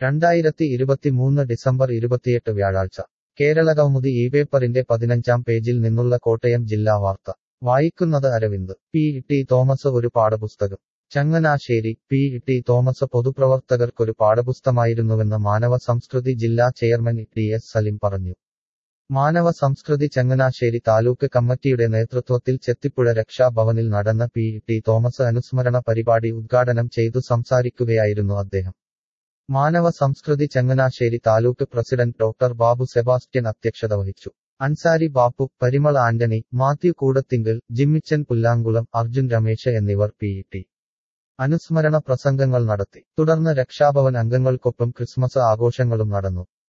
രണ്ടായിരത്തി ഇരുപത്തിമൂന്ന് ഡിസംബർ ഇരുപത്തിയെട്ട് വ്യാഴാഴ്ച കേരളകൗമുദി ഈ പേപ്പറിന്റെ പതിനഞ്ചാം പേജിൽ നിന്നുള്ള കോട്ടയം ജില്ലാ വാർത്ത വായിക്കുന്നത് അരവിന്ദ് പി ടി തോമസ് ഒരു പാഠപുസ്തകം ചങ്ങനാശ്ശേരി പി ടി തോമസ് പൊതുപ്രവർത്തകർക്കൊരു പാഠപുസ്തകമായിരുന്നുവെന്ന് മാനവ സംസ്കൃതി ജില്ലാ ചെയർമാൻ ടി എസ് സലിം പറഞ്ഞു മാനവ സംസ്കൃതി ചങ്ങനാശ്ശേരി താലൂക്ക് കമ്മിറ്റിയുടെ നേതൃത്വത്തിൽ ചെത്തിപ്പുഴ രക്ഷാഭവനിൽ നടന്ന പി ടി തോമസ് അനുസ്മരണ പരിപാടി ഉദ്ഘാടനം ചെയ്തു സംസാരിക്കുകയായിരുന്നു അദ്ദേഹം Manava Samskriti Changanassery taluk president doctor Babu Sebastian അധ്യക്ഷത വഹിച്ചു അൻസാരി ബാപ്പു പരിമൾ ആന്റണി മാത്യു കൂടത്തിങ്കൽ ജിമ്മിച്ചൻ പുല്ലാങ്കുളം അർജുൻ രമേശ് എന്നിവർ പി ടി അനുസ്മരണ പ്രസംഗങ്ങൾ നടത്തി തുടർന്ന് രക്ഷാഭവൻ അംഗങ്ങൾക്കൊപ്പം ക്രിസ്മസ് ആഘോഷങ്ങളും നടന്നു